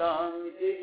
शान्तिः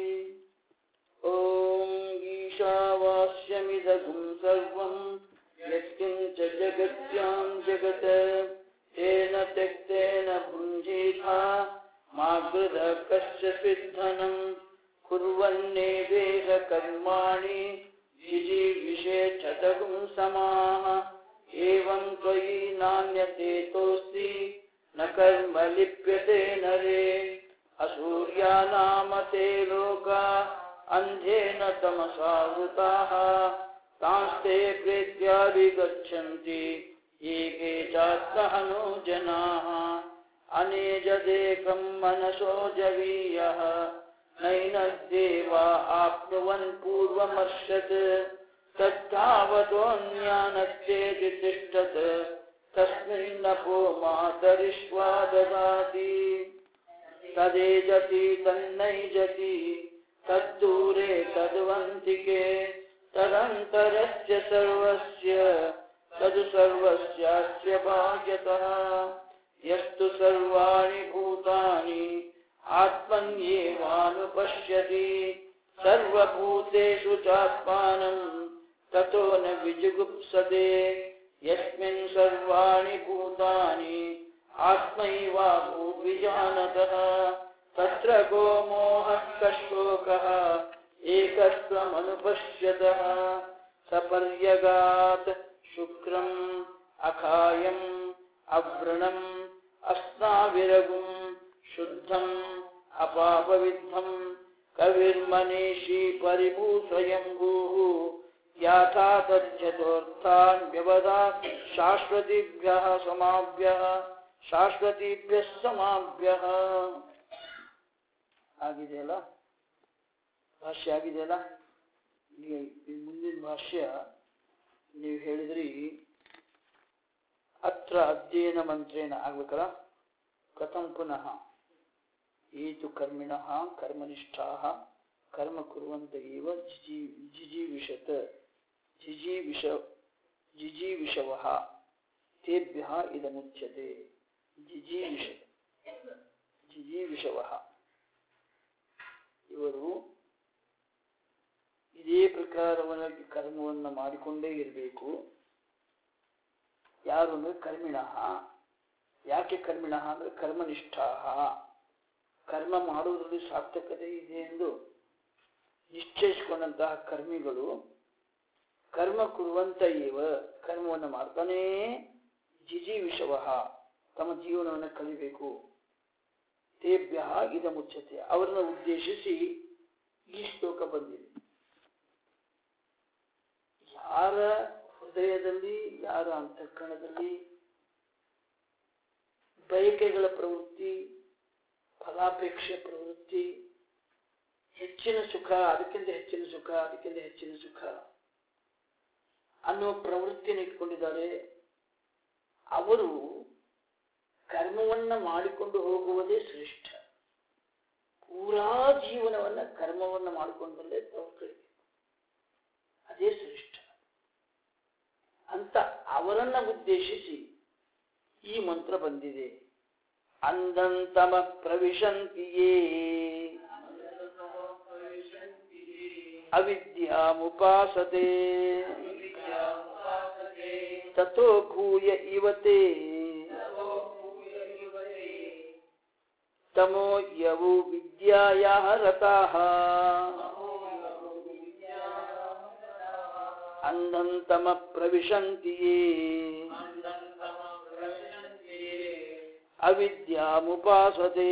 ॐ ईशावास्यमिदगुं सर्वं यत्किञ्च जगत्यां जगत् तेन त्यक्तेन भुञ्जीथा मा गृधः कश्चित् धनं कुर्वन्नेवेह कर्माणि जिजीविषेक्षतगुं समाः एवं त्वयि नान्यतेतोऽस्ति न कर्म लिप्यते नरे असूर्यानामते लोका अन्धेन तमसावृताः तांस्ते प्रेत्याभिगच्छन्ति ये के चात्महनो जनाः अनेजदेकं मनसो जवीयः नैनद्देवा आप्नुवन् पूर्वमर्षत् तद्धावतोऽन्यानश्चेति तिष्ठत् तस्मिन्नपो मातरिष्वा ददाति तदेजति तन्नैजति तद्दूरे तद्वन्तिके तदन्तरस्य सर्वस्य तद् सर्वस्यास्य भाग्यतः यस्तु सर्वाणि भूतानि आत्मन्येवानुपश्यति सर्वभूतेषु चात्मानं ततो न विजुगुप्सते यस्मिन् सर्वाणि भूतानि आत्मैवाभूद्विजानतः तत्र को मोहः कशोकः एकत्वमनुपश्यतः सपर्यगात् शुक्रम् अखायम् अव्रणम् अस्नाविरगुम् शुद्धम् अपापविद्धम् कविर्मनीषी परिभूस्वयम्भूः याथा तच्चतुर्थान् व्यवधा शाश्वतीभ्यः समाभ्यः ಶಾಶ್ವತೀಭ್ಯಃ ಸಮಾಭ್ಯಃ ಆಗಿದೆಯಲ್ಲ ಭಾಷ್ಯ ಆಗಿದೆಯಲ್ಲ ಈಗ ಈ ಮುಂದಿನ ಭಾಷ್ಯ ನೀವು ಹೇಳಿದ್ರಿ ಅತ್ರ ಅಧ್ಯಯನ ಮಂತ್ರೇಣ ಆಗ್ಬೇಕಲ್ಲ ಕಥಂ ಪುನಃ ಏತು ಕರ್ಮಿಣಃ ಕರ್ಮನಿಷ್ಠಾಃ ಕರ್ಮ ಕುರುವಂತ ಇವ ಜಿಜಿ ಜಿಜೀವಿಷತ್ ಜಿಜೀವಿಷ ಜಿಜೀವಿಷವಃ ತೇಭ್ಯಃ ಇದಮುಚ್ಯತೆ ಜಿಜೀವಿಷ ಜಿಜೀವಿಷವಃ ಇವರು ಇದೇ ಪ್ರಕಾರವಾಗಿ ಕರ್ಮವನ್ನು ಮಾಡಿಕೊಂಡೇ ಇರಬೇಕು ಯಾರು ಅಂದ್ರೆ ಕರ್ಮಿಣಃ ಯಾಕೆ ಕರ್ಮಿಣಃ ಅಂದ್ರೆ ಕರ್ಮನಿಷ್ಠಾ ಕರ್ಮ ಮಾಡುವುದರಲ್ಲಿ ಸಾರ್ಥಕತೆ ಇದೆ ಎಂದು ನಿಶ್ಚಯಿಸಿಕೊಂಡಂತಹ ಕರ್ಮಿಗಳು ಕರ್ಮ ಕುರುವಂತ ಇವ ಕರ್ಮವನ್ನು ಮಾಡ್ತಾನೇ ಜಿಜೀವಿಷವ ತಮ್ಮ ಜೀವನವನ್ನು ಕಲಿಬೇಕು ತೇಭ್ಯ ಇದ ಮುಚ್ಚತೆ ಅವರನ್ನು ಉದ್ದೇಶಿಸಿ ಈ ಶ್ಲೋಕ ಬಂದಿದೆ ಯಾರ ಹೃದಯದಲ್ಲಿ ಯಾರ ಅಂತಃಕರಣದಲ್ಲಿ ಬಯಕೆಗಳ ಪ್ರವೃತ್ತಿ ಫಲಾಪೇಕ್ಷೆ ಪ್ರವೃತ್ತಿ ಹೆಚ್ಚಿನ ಸುಖ ಅದಕ್ಕಿಂತ ಹೆಚ್ಚಿನ ಸುಖ ಅದಕ್ಕಿಂತ ಹೆಚ್ಚಿನ ಸುಖ ಅನ್ನುವ ಪ್ರವೃತ್ತಿಯನ್ನು ಇಟ್ಕೊಂಡಿದ್ದಾರೆ ಅವರು ಕರ್ಮವನ್ನ ಮಾಡಿಕೊಂಡು ಹೋಗುವುದೇ ಶ್ರೇಷ್ಠ ಪೂರಾ ಜೀವನವನ್ನ ಕರ್ಮವನ್ನ ಮಾಡಿಕೊಂಡಲ್ಲೇ ತಗೊಳ್ಬೇಕು ಅದೇ ಶ್ರೇಷ್ಠ ಅಂತ ಅವರನ್ನ ಉದ್ದೇಶಿಸಿ ಈ ಮಂತ್ರ ಬಂದಿದೆ ಅಂದಂತಮ ಪ್ರವಿಶಂತಿಯೇ ಅವಿದ್ಯಾಮುಪಾಸತೆ ತಥೋ ಭೂಯ ಇವತೆ ತಮೋ ಯವು ವಿದ್ಯಾಯಾ ರತಾಃ ಅಂಧಂತಮ ಪ್ರವಿಶಂತಿ ಅವಿದ್ಯಾಮುಪಾಸತೆ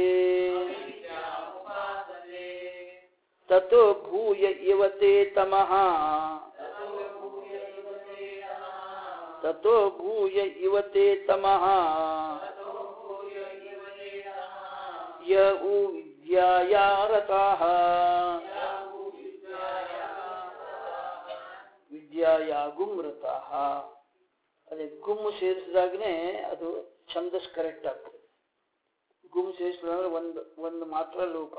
ತಥೋ ಭೂಯ ಇವತೆ ತಮಃ ತಥೋ ಭೂಯ ಇವತೆ ತಮಃ ಯ ಉ ವಿದ್ಯಾಯಾ ರತಾಃ ವಿದ್ಯಾಯಾ ಗುಮ್ ರತಾಃ ಅದೇ ಗುಮ್ಮು ಸೇರಿಸಿದಾಗನೇ ಅದು ಛಂದಸ್ ಕರೆಕ್ಟ್ ಆಗ್ತದೆ ಗುಮ್ ಸೇರಿಸಿದ್ರೆ ಒಂದು ಒಂದು ಮಾತ್ರ ಲೋಪ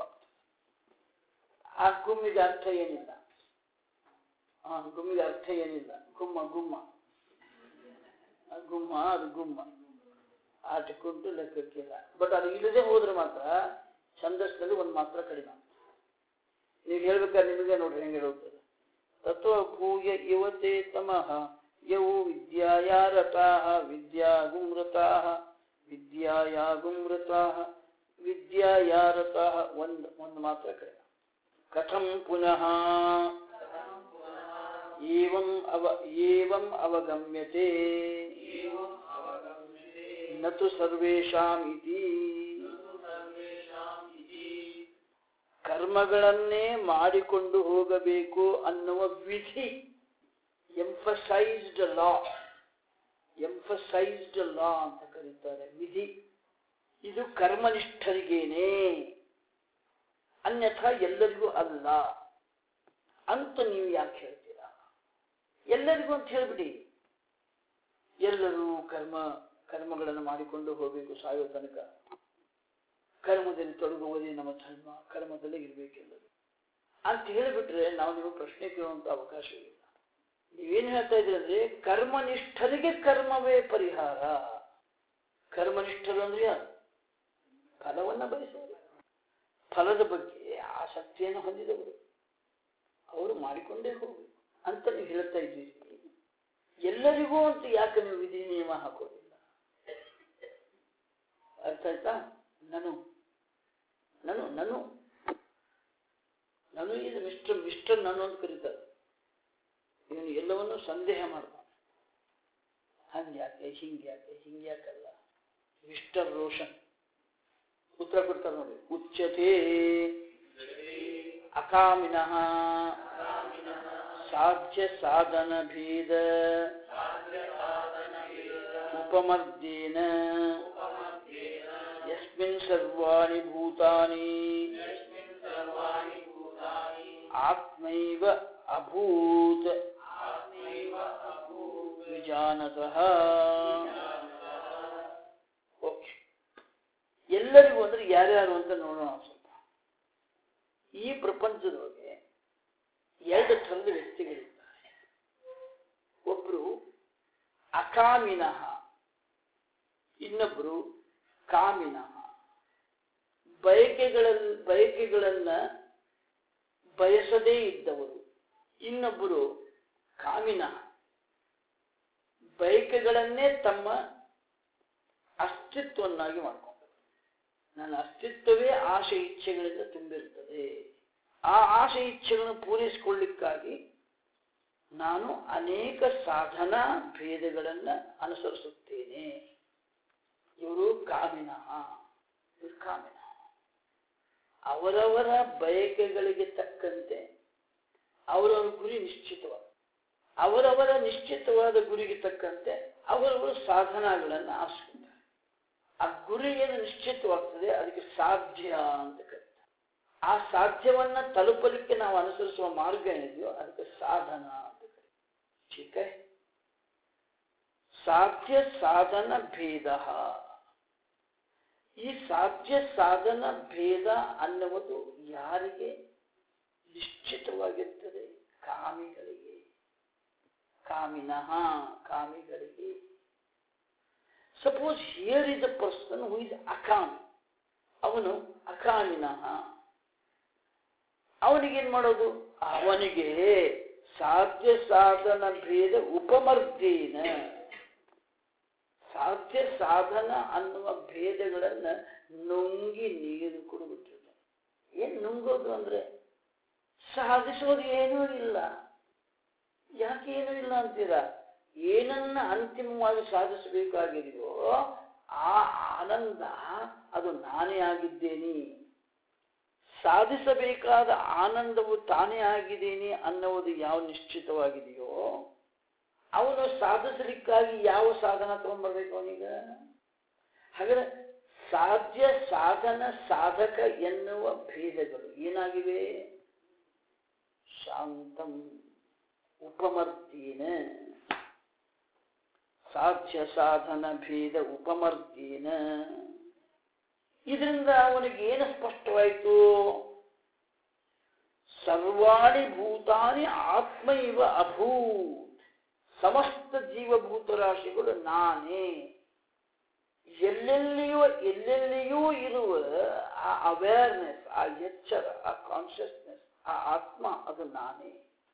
ಆ ಗುಮ್ಮಿಗೆ ಅರ್ಥ ಏನಿಲ್ಲ ಆ ಗುಮ್ಮಿಗೆ ಅರ್ಥ ಏನಿಲ್ಲ ಗುಮ್ಮ ಗುಮ್ಮ ಆ ಗುಮ್ಮ ಅದು ಗುಮ್ಮ ಆಟಕ್ಕುಂಟು ಲೆಕ್ಕಕ್ಕಿಲ್ಲ ಬಟ್ ಅದು ಇಲ್ಲದೆ ಹೋದ್ರೆ ಮಾತ್ರ ಛಂದಸ್ನಲ್ಲಿ ಒಂದು ಮಾತ್ರ ಕಡಿಮೆ ಆಗ್ತದೆ ನೀವು ಹೇಳ್ಬೇಕಾದ್ರೆ ನಿಮಗೆ ನೋಡ್ರಿ ಹೆಂಗೆ ಹೇಳುತ್ತದೆ ತತ್ವ ಭೂಯ ಯುವತೆ ತಮಃ ಯವು ವಿದ್ಯಾಯಾರತಾಃ ವಿದ್ಯಾಗುಮ್ರತಾಃ ವಿದ್ಯಾಯಾಗುಮ್ರತಾಃ ವಿದ್ಯಾಯಾರತಾಃ ಒಂದು ಒಂದು ಮಾತ್ರ ಕಡೆ ಕಥಂ ಪುನಃ ಏವಂ ಅವ ಏವಂ ಅವಗಮ್ಯತೆ ನತು ಸರ್ವೇಷಾಂ ಇತಿ ಕರ್ಮಗಳನ್ನೇ ಮಾಡಿಕೊಂಡು ಹೋಗಬೇಕು ಅನ್ನುವ ವಿಧಿ ಎಂಫಸೈಸ್ಡ್ ಲಾ ಎಂಫಸೈಸ್ಡ್ ಲಾ ಅಂತ ಕರೀತಾರೆ ವಿಧಿ ಇದು ಕರ್ಮನಿಷ್ಠರಿಗೇನೆ ಅನ್ಯಥಾ ಎಲ್ಲರಿಗೂ ಅಲ್ಲ ಅಂತ ನೀವು ಯಾಕೆ ಹೇಳ್ತೀರಾ ಎಲ್ಲರಿಗೂ ಅಂತ ಹೇಳ್ಬಿಡಿ ಎಲ್ಲರೂ ಕರ್ಮ ಕರ್ಮಗಳನ್ನು ಮಾಡಿಕೊಂಡು ಹೋಗಬೇಕು ಸಾಯೋ ತನಕ ಕರ್ಮದಲ್ಲಿ ತೊಡಗುವುದೇ ನಮ್ಮ ಧರ್ಮ ಕರ್ಮದಲ್ಲೇ ಇರಬೇಕೆಲ್ಲರೂ ಅಂತ ಹೇಳಿಬಿಟ್ರೆ ನಾವು ನೀವು ಪ್ರಶ್ನೆ ಕೇಳುವಂತ ಅವಕಾಶ ಇಲ್ಲ ನೀವೇನು ಹೇಳ್ತಾ ಇದ್ರಿ ಅಂದ್ರೆ ಕರ್ಮನಿಷ್ಠರಿಗೆ ಕರ್ಮವೇ ಪರಿಹಾರ ಕರ್ಮನಿಷ್ಠರು ಅಂದ್ರೆ ಯಾರು ಫಲವನ್ನ ಬಯಸುವರು ಫಲದ ಬಗ್ಗೆ ಆಸಕ್ತಿಯನ್ನು ಹೊಂದಿದವರು ಅವರು ಮಾಡಿಕೊಂಡೇ ಹೋಗಬೇಕು ಅಂತ ನೀವು ಹೇಳ್ತಾ ಇದ್ದೀರಿ ಎಲ್ಲರಿಗೂ ಅಂತ ಯಾಕೆ ನೀವು ವಿಧಿ ನಿಯಮ ಹಾಕೋದಿಲ್ಲ ಅರ್ಥ ಆಯ್ತಾ ನಾನು ನಾನು ನಾನು ನಾನು ಇದು ಮಿಸ್ಟರ್ ಮಿಸ್ಟರ್ ನಾನು ಅಂತ ಕರೀತಾರೆ ಇವನು ಎಲ್ಲವನ್ನೂ ಸಂದೇಹ ಮಾಡ್ತಾನೆ ಹಂಗ್ಯಾಕೆ ಹಿಂಗ್ಯಾಕೆ ಹಿಂಗ್ಯಾಕಲ್ಲ ಮಿಸ್ಟರ್ ರೋಷನ್ ಉತ್ತರ ಕೊಡ್ತಾರೆ ನೋಡಿ ಉಚ್ಯತೆ ಅಕಾಮಿನಃ ಸಾಧ್ಯ ಸಾಧನ ಭೇದ ಉಪಮರ್ದೇನ ಯಸ್ಮಿನ್ ಸರ್ವಾಣಿ ಭೂತಾನಿ ಆತ್ಮೈವ ಅಭೂತ್ ವಿಜಾನತಃ ಓಕೆ ಎಲ್ಲರಿಗೂ ಅಂದ್ರೆ ಯಾರ್ಯಾರು ಅಂತ ನೋಡೋಣ ಸ್ವಲ್ಪ ಈ ಪ್ರಪಂಚದೊಳಗೆ ಎರಡು ಥರದ ವ್ಯಕ್ತಿಗಳಿದ್ದಾರೆ ಒಬ್ರು ಅಕಾಮಿನಃ ಇನ್ನೊಬ್ರು ಕಾಮಿನಃ ಬಯಕೆಗಳಲ್ಲಿ ಬಯಕೆಗಳನ್ನ ಬಯಸದೇ ಇದ್ದವರು ಇನ್ನೊಬ್ಬರು ಕಾಮಿನಃ ಬಯಕೆಗಳನ್ನೇ ತಮ್ಮ ಅಸ್ತಿತ್ವವನ್ನಾಗಿ ಮಾಡಿಕೊಂಡರು ನನ್ನ ಅಸ್ತಿತ್ವವೇ ಆಶೆ ಇಚ್ಛೆಗಳಿಂದ ತುಂಬಿರುತ್ತದೆ ಆ ಆಶೆ ಇಚ್ಛೆಗಳನ್ನು ಪೂರೈಸಿಕೊಳ್ಳಿಕ್ಕಾಗಿ ನಾನು ಅನೇಕ ಸಾಧನಾ ಭೇದಗಳನ್ನ ಅನುಸರಿಸುತ್ತೇನೆ ಇವರು ಕಾಮಿನಃ ಇವರು ಕಾಮಿನ ಅವರವರ ಬಯಕೆಗಳಿಗೆ ತಕ್ಕಂತೆ ಅವರವರ ಗುರಿ ನಿಶ್ಚಿತವಾದ ಅವರವರ ನಿಶ್ಚಿತವಾದ ಗುರಿಗೆ ತಕ್ಕಂತೆ ಅವರವರು ಸಾಧನಗಳನ್ನು ಆರಿಸ್ಕೊತಾರೆ ಆ ಗುರಿ ಏನು ನಿಶ್ಚಿತವಾಗ್ತದೆ ಅದಕ್ಕೆ ಸಾಧ್ಯ ಅಂತ ಕರೀತಾರೆ ಆ ಸಾಧ್ಯವನ್ನ ತಲುಪಲಿಕ್ಕೆ ನಾವು ಅನುಸರಿಸುವ ಮಾರ್ಗ ಏನಿದೆಯೋ ಅದಕ್ಕೆ ಸಾಧನ ಅಂತ ಕರೀತಾರೆ ठीक है ಸಾಧ್ಯ ಸಾಧನ ಭೇದ ಈ ಸಾಧ್ಯ ಸಾಧನ ಭೇದ ಅನ್ನುವುದು ಯಾರಿಗೆ ನಿಶ್ಚಿತವಾಗಿರ್ತದೆ ಕಾಮಿಗಳಿಗೆ ಕಾಮಿನಃ ಕಾಮಿಗಳಿಗೆ suppose here is a person who is ಅಕಾಮಿ ಅವನು ಅಕಾಮಿನಃ ಅವನಿಗೇನ್ ಮಾಡೋದು ಅವನಿಗೆ ಸಾಧ್ಯ ಸಾಧನ ಭೇದ ಉಪಮರ್ದೇನ ಸಾಧ್ಯ ಸಾಧನ ಅನ್ನುವ ಭೇದಗಳನ್ನ ನುಂಗಿ ನೀರು ಕೊಡುಬಿಟ್ಟಿರ್ತಾನೆ ಏನ್ ನುಂಗೋದು ಅಂದ್ರೆ ಸಾಧಿಸೋದು ಏನೂ ಇಲ್ಲ ಯಾಕೆ ಏನೂ ಇಲ್ಲ ಅಂತೀರಾ ಏನನ್ನ ಅಂತಿಮವಾಗಿ ಸಾಧಿಸಬೇಕಾಗಿದೆಯೋ ಆ ಆನಂದ ಅದು ನಾನೇ ಆಗಿದ್ದೇನೆ ಸಾಧಿಸಬೇಕಾದ ಆನಂದವು ತಾನೇ ಆಗಿದ್ದೇನೆ ಅನ್ನುವುದು ಯಾವ ನಿಶ್ಚಿತವಾಗಿದೆಯೋ ಅವನು ಸಾಧಿಸಲಿಕ್ಕಾಗಿ ಯಾವ ಸಾಧನ ತಗೊಂಡ್ಬರ್ಬೇಕು ಅವನೀಗ ಹಾಗಾದ್ರೆ ಸಾಧ್ಯ ಸಾಧನ ಸಾಧಕ ಎನ್ನುವ ಭೇದಗಳು ಏನಾಗಿವೆ ಶಾಂತಂ ಉಪಮರ್ತೀನ ಸಾಧ್ಯ ಸಾಧನ ಭೇದ ಉಪಮರ್ತೀನ ಇದರಿಂದ ಅವನಿಗೆ ಏನು ಸ್ಪಷ್ಟವಾಯಿತು ಸರ್ವಾಣಿ ಭೂತಾನಿ ಆತ್ಮ ಇವ ಅಭೂತ್ ಸಮಸ್ತ ಜೀವಭೂತ ರಾಶಿಗಳು ನಾನೇ ಎಲ್ಲೆಲ್ಲಿಯೂ ಎಲ್ಲೆಲ್ಲಿಯೂ ಇರುವ ಆ ಅವೇರ್ನೆಸ್ ಆ ಎಚ್ಚರ ಆ ಕಾನ್ಷಿಯಸ್ನೆಸ್ ಆ ಆತ್ಮ ಅದು ನಾನೇ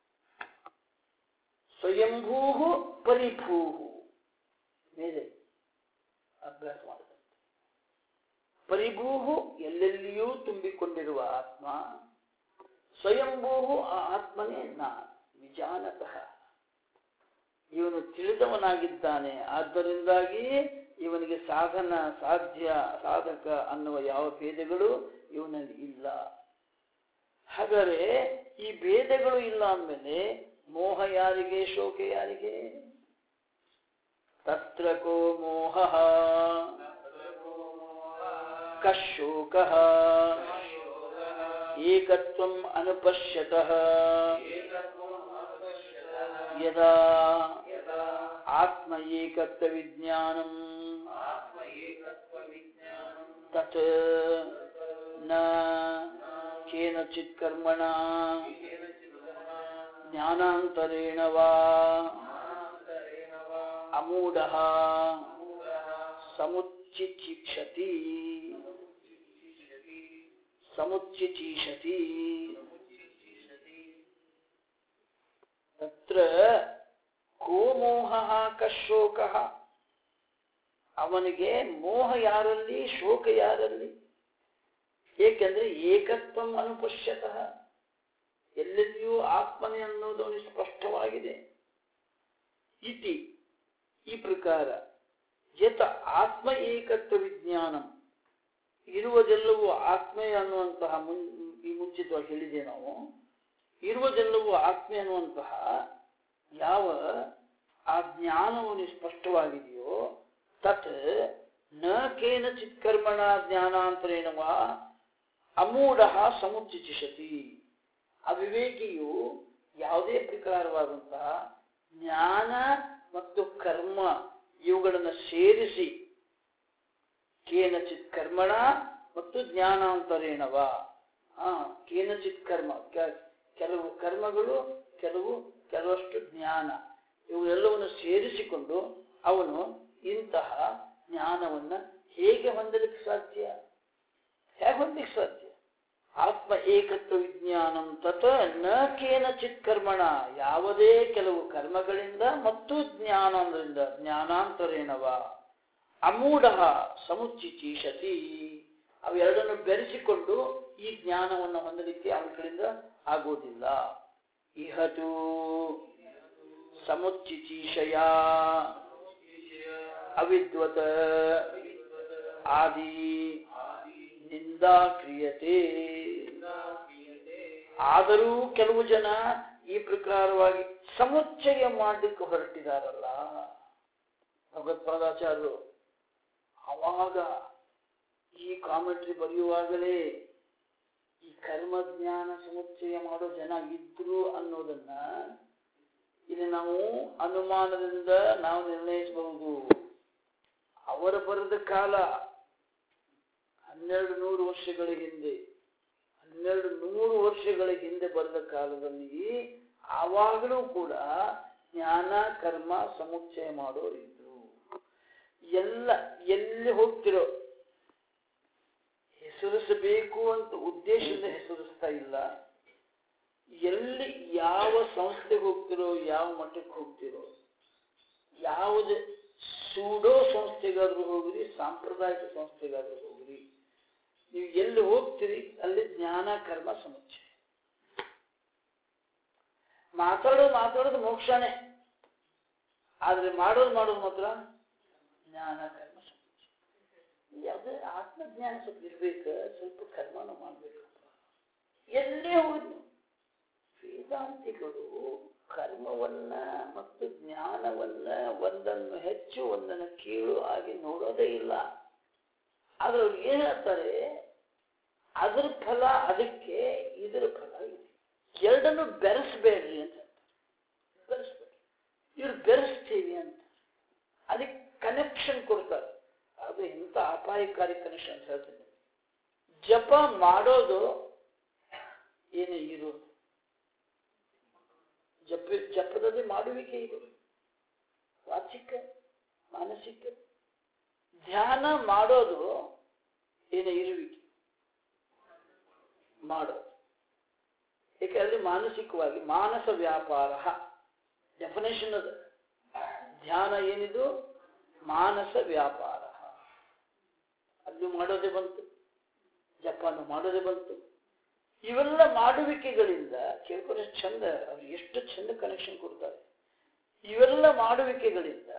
ಸ್ವಯಂಭೂ ಪರಿಭೂ ಮೇಲೆ ಅಭ್ಯಾಸ ಮಾಡದಂತೆ ಪರಿಭೂ ಎಲ್ಲೆಲ್ಲಿಯೂ ತುಂಬಿಕೊಂಡಿರುವ ಆತ್ಮ ಸ್ವಯಂಭೂ ಆ ಆತ್ಮನೇ ನಾನು ವಿಜಾನತಃ ಇವನು ತಿಳಿದವನಾಗಿದ್ದಾನೆ ಆದ್ದರಿಂದಾಗಿ ಇವನಿಗೆ ಸಾಧನ ಸಾಧ್ಯ ಸಾಧಕ ಅನ್ನುವ ಯಾವ ಭೇದಗಳು ಇವನಲ್ಲಿ ಇಲ್ಲ ಹಾಗಾದರೆ ಈ ಭೇದಗಳು ಇಲ್ಲ ಅಂದಮೇಲೆ ಮೋಹ ಯಾರಿಗೆ ಶೋಕ ಯಾರಿಗೆ ತತ್ರ ಕೋ ಮೋಹ ಕಶೋಕ ಏಕತ್ವಂ ಅನುಪಶ್ಯತಃ ಯದಾ ಆತ್ಮ ಏಕತ್ವ ವಿಜ್ಞಾನಂ ತತ್ ನ ಕೇನಚಿತ್ ಕರ್ಮಣ ಜ್ಞಾನಾಂತರೇಣ ವಾ ಅಮೂಢ ಸಮುಚ್ಚಿಕ್ಷತಿ ಸಮುಚ್ಚಿಚೀಷತಿ ತತ್ರ ಕೋ ಮೋಹ ಕಶೋಕ ಅವನಿಗೆ ಮೋಹ ಯಾರಲ್ಲಿ ಶೋಕ ಯಾರಲ್ಲಿ ಏಕೆಂದ್ರೆ ಏಕತ್ವ ಅನುಪಶ್ಯತಃ ಎಲ್ಲೆಲ್ಲಿಯೂ ಆತ್ಮನೆ ಅನ್ನೋದು ಅವನಿಗೆ ಸ್ಪಷ್ಟವಾಗಿದೆ ಇತಿ ಈ ಪ್ರಕಾರ ಯತ ಆತ್ಮ ಏಕತ್ವ ವಿಜ್ಞಾನ ಇರುವುದೆಲ್ಲವೂ ಆತ್ಮೆ ಅನ್ನುವಂತಹ ಮುನ್ ಈ ಮುಂಚಿತವಾಗಿ ಹೇಳಿದೆ ನಾವು ಇರುವುದೆಲ್ಲವೂ ಆತ್ಮೆ ಅನ್ನುವಂತಹ ಯಾವ ಆ ಜ್ಞಾನವನ್ನು ಸ್ಪಷ್ಟವಾಗಿದೆಯೋ ತತ್ ನ ಕೇನಚಿತ್ ಕರ್ಮಣ ಜ್ಞಾನಾಂತರೇಣ ವಾ ಅಮೂಢ ಸಮುಚ್ಚಿಷತಿ ಅವಿವೇಕಿಯು ಯಾವುದೇ ಪ್ರಕಾರವಾದಂತಹ ಜ್ಞಾನ ಮತ್ತು ಕರ್ಮ ಇವುಗಳನ್ನು ಸೇರಿಸಿ ಕೇನಚಿತ್ ಕರ್ಮಣ ಮತ್ತು ಜ್ಞಾನಾಂತರೇಣವ ಆ ಕೇನಚಿತ್ ಕರ್ಮ ಕೆ- ಕೆಲವು ಕರ್ಮಗಳು ಕೆಲವು ಕೆಲವಷ್ಟು ಜ್ಞಾನ ಇವುಗಳೆಲ್ಲವನ್ನು ಸೇರಿಸಿಕೊಂಡು ಅವನು ಇಂತಹ ಜ್ಞಾನವನ್ನ ಹೇಗೆ ಹೊಂದಲಿಕ್ಕೆ ಸಾಧ್ಯ ಹೇಗೆ ಹೊಂದಲಿಕ್ಕೆ ಸಾಧ್ಯ ಆತ್ಮ ಏಕತ್ವ ವಿಜ್ಞಾನಂ ತತ ನ ಕೇನಚಿತ್ ಕರ್ಮಣ ಯಾವುದೇ ಕೆಲವು ಕರ್ಮಗಳಿಂದ ಮತ್ತು ಜ್ಞಾನದಿಂದ ಜ್ಞಾನಾಂತರೇಣವ ಅಮೂಢ ಸಮುಚ್ಚಿಚೀಷತಿ ಅವೆರಡನ್ನು ಬೆರೆಸಿಕೊಂಡು ಈ ಜ್ಞಾನವನ್ನು ಹೊಂದಲಿಕ್ಕೆ ಅವನ ಕಡೆಯಿಂದ ಆಗೋದಿಲ್ಲ ಇಹತು ಸಮುಚ್ಚಿಚೀಷಯ ಅವಿದ್ವತ ಆದಿ ನಿಂದಾ ಕ್ರಿಯತೆ ಆದರೂ ಕೆಲವು ಜನ ಈ ಪ್ರಕಾರವಾಗಿ ಸಮುಚ್ಚಯ ಮಾಡಲಿಕ್ಕೆ ಹೊರಟಿದಾರಲ್ಲ ಭಗವತ್ಪಾದಾಚಾರ್ಯರು ಅವಾಗ ಈ ಕಾಮೆಂಟ್ರಿ ಬರೆಯುವಾಗಲೇ ಈ ಕರ್ಮಜ್ಞಾನ ಸಮುಚ್ಚಯ ಮಾಡೋ ಜನ ಇದ್ರು ಅನ್ನೋದನ್ನ ಇಲ್ಲಿ ನಾವು ಅನುಮಾನದಿಂದ ನಾವು ನಿರ್ಣಯಿಸಬಹುದು ಅವರ ಬರೆದ ಕಾಲ ಹನ್ನೆರಡು ನೂರು ವರ್ಷಗಳ ಹಿಂದೆ ಹನ್ನೆರಡು ನೂರು ವರ್ಷಗಳ ಹಿಂದೆ ಬರೆದ ಕಾಲದಲ್ಲಿ ಆವಾಗಲೂ ಕೂಡ ಜ್ಞಾನ ಕರ್ಮ ಸಮುಚ್ಚಯ ಮಾಡೋರು ಇದ್ರು ಎಲ್ಲ ಎಲ್ಲಿ ಹೋಗ್ತಿರೋ ಹೆಸರಿಸಬೇಕು ಅಂತ ಉದ್ದೇಶದಿಂದ ಹೆಸರಿಸ್ತಾ ಇಲ್ಲ ಎಲ್ಲಿ ಯಾವ ಸಂಸ್ಥೆಗೆ ಹೋಗ್ತಿರೋ ಯಾವ ಮಠಕ್ಕೆ ಹೋಗ್ತಿರೋ ಯಾವುದೇ ಸೂಡೋ ಸಂಸ್ಥೆಗಾದ್ರೂ ಹೋಗ್ರಿ ಸಾಂಪ್ರದಾಯಿಕ ಸಂಸ್ಥೆಗಾದ್ರೂ ಹೋಗ್ರಿ ನೀವು ಎಲ್ಲಿ ಹೋಗ್ತೀರಿ ಅಲ್ಲಿ ಜ್ಞಾನ ಕರ್ಮ ಸಮುಚ್ಚಯ ಮಾತಾಡೋದು ಮಾತಾಡೋದು ಮೋಕ್ಷನೇ ಆದ್ರೆ ಮಾಡೋದು ಮಾಡೋದು ಮಾತ್ರ ಜ್ಞಾನ ಕರ್ಮ ಸಮುಚ್ಚಯ ಯಾವುದೇ ಆತ್ಮಜ್ಞಾನ ಸ್ವಲ್ಪ ಇರ್ಬೇಕು ಸ್ವಲ್ಪ ಕರ್ಮನ ಮಾಡ್ಬೇಕಪ್ಪ ಎಲ್ಲೇ ಹೋದ್ರು ವೇದಾಂತಿಗಳು ಕರ್ಮವನ್ನ ಮತ್ತು ಜ್ಞಾನವನ್ನ ಒಂದನ್ನು ಹೆಚ್ಚು ಒಂದನ್ನು ಕೀಳು ಆಗಿ ನೋಡೋದೇ ಇಲ್ಲ ಆದ್ರೆ ಅವ್ರು ಏನ್ ಹೇಳ್ತಾರೆ ಅದ್ರ ಫಲ ಅದಕ್ಕೆ ಇದರ ಫಲ ಇದೆ ಎರಡನ್ನು ಬೆರೆಸ್ಬೇಡ್ರಿ ಅಂತ ಬೆರೆಸ್ಬೇಡ್ರಿ ಇವ್ರು ಬೆರೆಸ್ತೀವಿ ಅಂತ ಅದಕ್ಕೆ ಕನೆಕ್ಷನ್ ಕೊಡ್ತಾರೆ ಅದು ಇಂಥ ಅಪಾಯಕಾರಿ ಕನೆಕ್ಷನ್ ಅಂತ ಹೇಳ್ತೀನಿ ಜಪ ಮಾಡೋದು ಏನೇ ಇರೋದು ಜಪ ಜಪದಲ್ಲಿ ಮಾಡುವಿಕೆ ಇದೆ ವಾಚಿಕ ಮಾನಸಿಕ ಧ್ಯಾನ ಮಾಡೋದು ಏನೇ ಇರುವಿಕೆ ಮಾಡೋದು ಏಕೆಂದರೆ ಮಾನಸಿಕವಾಗಿ ಮಾನಸ ವ್ಯಾಪಾರ ಡೆಫಿನೇಷನ್ ಅದು ಧ್ಯಾನ ಏನಿದು ಮಾನಸ ವ್ಯಾಪಾರ ಅಲ್ಲಿ ಮಾಡೋದೇ ಬಂತು ಜಪಾನು ಮಾಡೋದೇ ಬಂತು ಇವೆಲ್ಲ ಮಾಡುವಿಕೆಗಳಿಂದ ಕೇಳ್ಕೊಂಡ್ರೆ ಚಂದ ಅವ್ರು ಎಷ್ಟು ಚಂದ ಕನೆಕ್ಷನ್ ಕೊಡ್ತಾರೆ ಇವೆಲ್ಲ ಮಾಡುವಿಕೆಗಳಿಂದ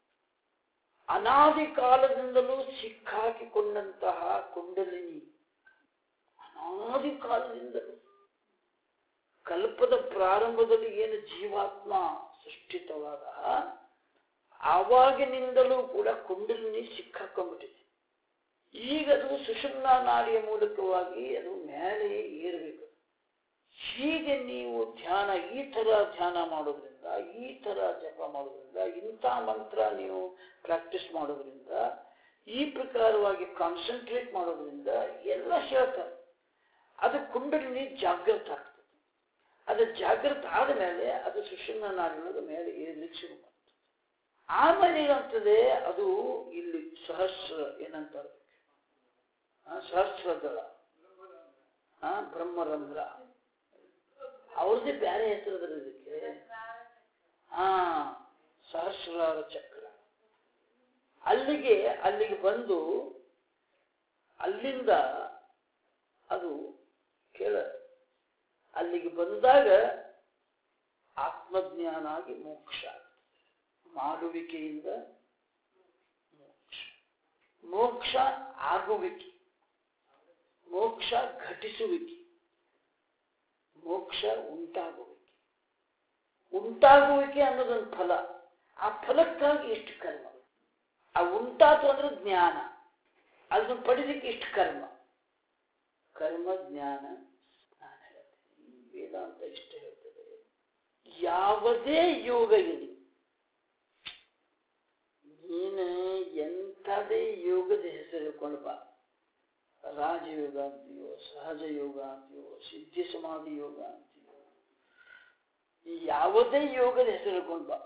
ಅನಾದಿ ಕಾಲದಿಂದಲೂ ಸಿಕ್ಕಾಕಿಕೊಂಡಂತಹ ಕುಂಡಲಿನಿ ಅನಾದಿ ಕಾಲದಿಂದಲೂ ಕಲ್ಪದ ಪ್ರಾರಂಭದಲ್ಲಿ ಏನು ಜೀವಾತ್ಮ ಸೃಷ್ಟಿತವಾದ ಆವಾಗಿನಿಂದಲೂ ಕೂಡ ಕುಂಡಲಿನಿ ಸಿಕ್ಕಾಕೊಂಡ್ಬಿಟ್ಟಿದೆ ಈಗ ಅದು ಸುಷುಮ್ನಾ ನಾಡಿಯ ಮೂಲಕವಾಗಿ ಅದು ಮೇಲೆ ಏರಬೇಕು ಹೀಗೆ ನೀವು ಧ್ಯಾನ ಈ ತರ ಧ್ಯಾನ ಮಾಡೋದ್ರಿಂದ ಈ ತರ ಜಪ ಮಾಡೋದ್ರಿಂದ ಇಂಥ ಮಂತ್ರ ನೀವು ಪ್ರಾಕ್ಟೀಸ್ ಮಾಡೋದ್ರಿಂದ ಈ ಪ್ರಕಾರವಾಗಿ ಕಾನ್ಸಂಟ್ರೇಟ್ ಮಾಡೋದ್ರಿಂದ ಎಲ್ಲ ಹೇಳ್ತಾರೆ ಅದು ಕುಂಡಲಿನಿ ಜಾಗೃತ ಆಗ್ತದೆ ಅದು ಜಾಗೃತ ಆದ ಮೇಲೆ ಅದು ಸುಷುಮ್ನ ನಾಡಿನೊಳಗೆ ಮೇಲೆ ಏರ್ಲಿಕ್ಕೆ ಶುರು ಮಾಡ್ತದೆ ಆಮೇಲೆ ಏನಾಗ್ತದೆ ಅದು ಇಲ್ಲಿ ಸಹಸ್ರ ಏನಂತಾರೆ ಆ, ಸಹಸ್ರದಳ ಆ, ಬ್ರಹ್ಮರಂಧ್ರ ಅವ್ರದ್ದೇ ಬೇರೆ ಹೆಸರದ್ರ ಇದಕ್ಕೆ ಹಾ ಸಹಸ್ರಾರ ಚಕ್ರ ಅಲ್ಲಿಗೆ ಅಲ್ಲಿಗೆ ಬಂದು ಅಲ್ಲಿಂದ ಅದು ಕೇಳ ಅಲ್ಲಿಗೆ ಬಂದಾಗ ಆತ್ಮಜ್ಞಾನ ಆಗಿ ಮೋಕ್ಷ ಆಗ್ತದೆ. ಮಾಡುವಿಕೆಯಿಂದ ಮೋಕ್ಷ ಮೋಕ್ಷ ಆಗುವಿಕೆ ಮೋಕ್ಷ ಘಟಿಸುವಿಕೆ ಮೋಕ್ಷ ಉಂಟಾಗುವಿಕೆ ಉಂಟಾಗುವಿಕೆ ಅನ್ನೋದೊಂದು ಫಲ ಆ ಫಲಕ್ಕಾಗಿ ಎಷ್ಟು ಕರ್ಮ ಆ ಉಂಟಾತು ಅಂದ್ರೆ ಜ್ಞಾನ ಅದನ್ನು ಪಡಿಲಿಕ್ಕೆ ಎಷ್ಟು ಕರ್ಮ ಕರ್ಮ ಜ್ಞಾನ ನಾನು ಹೇಳ್ತೀನಿ ವೇದಾಂತ ಇಷ್ಟ ಹೇಳ್ತದೆ ಯಾವುದೇ ಯೋಗ ಇರಲಿ ನೀನು ಎಂಥದೇ ಯೋಗದ ಹೆಸರು ಹಿಡ್ಕೊಂಡು ಬಾ ರಾಜಯೋಗ ಅಂತೀಯೋ ಸಹಜ ಯೋಗ ಅಂತೀಯೋ ಸಿದ್ಧಿ ಸಮಾಧಿ ಯೋಗ ಅಂತೀಯೋ ಈ ಯಾವುದೇ ಯೋಗದ ಹೆಸರು ಹಿಡ್ಕೊಂಡು ಬಾ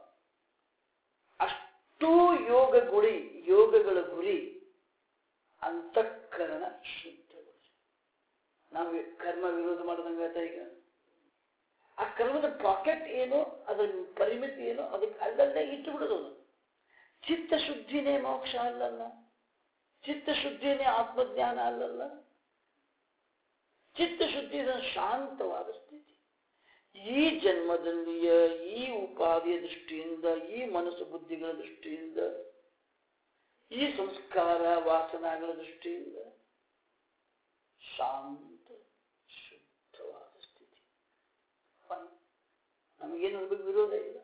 ಅಷ್ಟೂ ಯೋಗ ಗುರಿ ಯೋಗಗಳ ಗುರಿ ಅಂತಃಕರಣ ಶುದ್ಧಗೊಳಿಸಿ ನಾವು ಕರ್ಮ ವಿರೋಧ ಮಾಡಿದಂಗೆ ಆಯ್ತಾ ಈಗ ಆ ಕರ್ಮದ ಪಾಕೆಟ್ ಏನು ಅದರ ಪರಿಮಿತಿ ಏನು ಅದಕ್ಕೆ ಅಲ್ಲಲ್ಲೇ ಇಟ್ಟು ಬಿಡೋದು ಅದು. ಚಿತ್ತ ಶುದ್ಧಿನೇ ಮೋಕ್ಷ ಅಲ್ಲಲ್ಲ ಚಿತ್ತ ಶುದ್ಧಿನೇ ಆತ್ಮಜ್ಞಾನ ಅಲ್ಲಲ್ಲ ಚಿತ್ತ ಶುದ್ಧಿ ಇದೊಂದು ಶಾಂತವಾದ ಸ್ಥಿತಿ ಈ ಜನ್ಮದಲ್ಲಿಯ ಈ ಉಪಾಧಿಯ ದೃಷ್ಟಿಯಿಂದ ಈ ಮನಸ್ಸು ಬುದ್ಧಿಗಳ ದೃಷ್ಟಿಯಿಂದ ಈ ಸಂಸ್ಕಾರ ವಾಸನಗಳ ದೃಷ್ಟಿಯಿಂದ ಶಾಂತ ಶುದ್ಧವಾದ ಸ್ಥಿತಿ Fine. ನಮಗೇನು ಅದ್ರ ಬಗ್ಗೆ ವಿರೋಧ ಇಲ್ಲ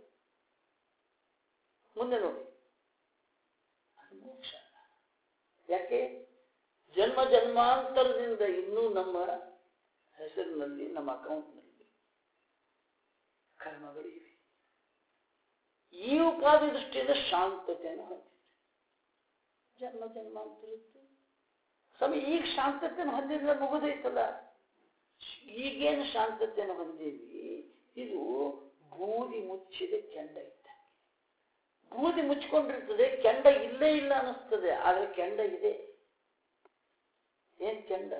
ಮುಂದೆ ನೋಡಿ ಅದು ಮೋಕ್ಷ ಅಲ್ಲ. ಯಾಕೆ ಜನ್ಮ ಜನ್ಮಾಂತರದಿಂದ ಇನ್ನೂ ನಮ್ಮ ಹೆಸರಿನಲ್ಲಿ ನಮ್ಮ ಅಕೌಂಟ್ನಲ್ಲಿ ಕರ್ಮಗಳಿವೆ ಈ ಉಪಾಧಿ ದೃಷ್ಟಿಯಿಂದ ಶಾಂತತೆಯನ್ನು ಹೊಂದಿದೆ ಜನ್ಮ ಜನ್ಮಾಂತರದ್ದು ಸ್ವಾಮಿ ಈಗ ಶಾಂತತೆಯನ್ನು ಹೊಂದಿದ್ರೆ ಮುಗಿದೈತಲ್ಲ ಈಗೇನು ಶಾಂತತೆಯನ್ನು ಹೊಂದೀವಿ ಇದು ಬೂದಿ ಮುಚ್ಚಿದ ಕೆಂಡ ಇದ್ದ ಬೂದಿ ಮುಚ್ಕೊಂಡಿರ್ತದೆ ಕೆಂಡ ಇಲ್ಲೇ ಇಲ್ಲ ಅನ್ನಿಸ್ತದೆ ಆದ್ರೆ ಕೆಂಡ ಇದೆ ಏನ್ ಕೆಂಡ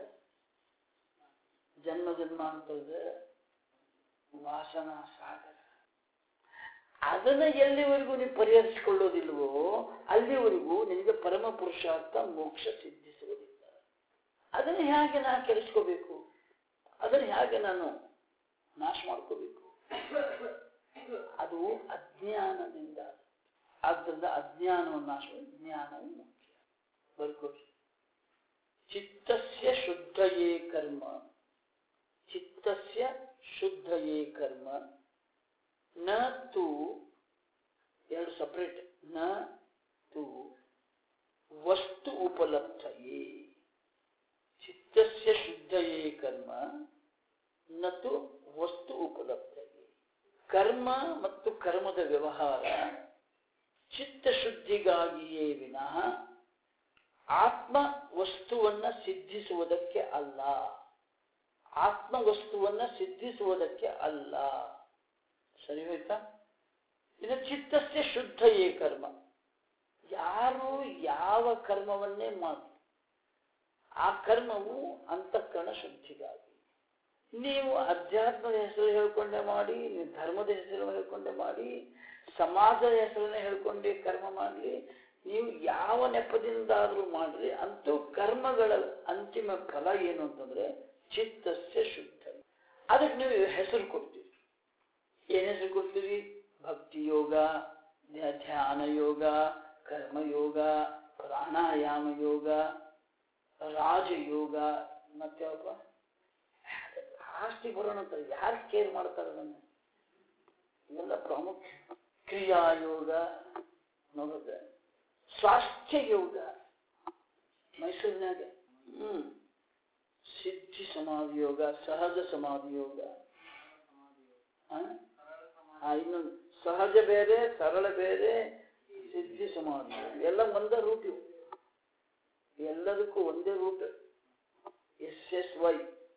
ಜನ್ಮ ಜನ್ಮಾಂತರದ ವಾಸನಾ ಸಾಗರ ಅದನ್ನ ಎಲ್ಲಿವರೆಗೂ ನೀವು ಪರಿಹರಿಸಿಕೊಳ್ಳೋದಿಲ್ವೋ ಅಲ್ಲಿವರೆಗೂ ನಿನಗೆ ಪರಮ ಪುರುಷಾರ್ಥ ಮೋಕ್ಷ ಸಿದ್ಧಿಸುವುದಿಲ್ಲ ಅದನ್ನು ಹೇಗೆ ನಾನು ಕೆಡಿಸ್ಕೋಬೇಕು ಅದನ್ನು ಹೇಗೆ ನಾನು ನಾಶ ಮಾಡ್ಕೋಬೇಕು ಅದು ಅಜ್ಞಾನದಿಂದ ಆದ್ದರಿಂದ ಅಜ್ಞಾನವನ್ನು ನಾಶ ಮಾಡಿ ಜ್ಞಾನವು ಮುಖ್ಯ ಬರ್ಕೊಡ್ರಿ ಚಿತ್ತಸ್ಯ ಶುದ್ಧಯೇ ಕರ್ಮ ಚಿತ್ತಸ್ಯ ಶುದ್ಧಯೇ ಕರ್ಮ ನ ತು ಎರಡು ಸಪರೇಟ್ ನ ತು ವಸ್ತು ಉಪಲಬ್ಧಯೇ ಚಿತ್ತಸ್ಯ ಶುದ್ಧಯೇ ಕರ್ಮ ನ ತು ವಸ್ತು ಉಪಲಬ್ಧಯೇ ಕರ್ಮ ಮತ್ತು ಕರ್ಮದ ವ್ಯವಹಾರ ಚಿತ್ತಶುದ್ಧಿಗಾಗಿಯೇ ವಿನಃ ಆತ್ಮ ವಸ್ತುವನ್ನ ಸಿದ್ಧಿಸುವುದಕ್ಕೆ ಅಲ್ಲ ಆತ್ಮ ವಸ್ತುವನ್ನ ಸಿದ್ಧಿಸುವುದಕ್ಕೆ ಅಲ್ಲ ಸರಿ ಹೋಯ್ತಾ ಇದು ಚಿತ್ತಸ್ಯ ಶುದ್ಧಯೇ ಕರ್ಮ ಯಾರು ಯಾವ ಕರ್ಮವನ್ನೇ ಮಾಡಿ ಆ ಕರ್ಮವು ಅಂತಃಕರಣ ಶುದ್ಧಿಗಾಗಿ ನೀವು ಅಧ್ಯಾತ್ಮದ ಹೆಸರು ಹೇಳ್ಕೊಂಡೆ ಮಾಡಿ ನೀವು ಧರ್ಮದ ಹೆಸರು ಹೇಳ್ಕೊಂಡೆ ಮಾಡಿ ಸಮಾಜದ ಹೆಸರನ್ನ ಹೇಳ್ಕೊಂಡೆ ಕರ್ಮ ಮಾಡಲಿ ನೀವು ಯಾವ ನೆಪದಿಂದಾದರೂ ಮಾಡ್ರಿ ಅಂತೂ ಕರ್ಮಗಳ ಅಂತಿಮ ಫಲ ಏನು ಅಂತಂದ್ರೆ ಚಿತ್ತಸ್ಯ ಶುದ್ಧ ಅದಕ್ಕೆ ನೀವು ಹೆಸರು ಕೊಡ್ತೀರಿ ಏನ್ ಹೆಸರು ಕೊಡ್ತೀರಿ ಭಕ್ತಿ ಯೋಗ ಧ್ಯ- ಧ್ಯಾನ ಯೋಗ ಕರ್ಮಯೋಗ ಪ್ರಾಣಾಯಾಮ ಯೋಗ ರಾಜಯೋಗ ಮತ್ತೆ ಯಾವಪ್ಪ ಆಸ್ತಿ ಬರೋಣ ಅಂತ ಯಾರು ಕೇರ್ ಮಾಡ್ತಾರೆ ಅದನ್ನ ಇವೆಲ್ಲ ಪ್ರಾಮುಖ್ಯ ಕ್ರಿಯಾಯೋಗ ನೋಡಿದ್ರೆ ಸ್ವಾಸ್ಥ್ಯ ಯೋಗ ಮೈಸೂರಿನಾಗೆ ಹ್ಮ್ ಸಿದ್ಧಿ ಸಮಾಧಿ ಯೋಗ ಸಹಜ ಸಮಾಧಿ ಯೋಗ ಆ? ಆ, ಇನ್ನೊಂದು ಸಹಜ ಬೇರೆ ಸರಳ ಬೇರೆ ಸಿದ್ಧಿ ಸಮಾಧಿ ಯೋಗ. ಎಲ್ಲ ಒಂದೇ ರೂಟ್ ಇವು ಎಲ್ಲದಕ್ಕೂ ಒಂದೇ ರೂಟ್ ಎಸ್ ಎಸ್ ವೈ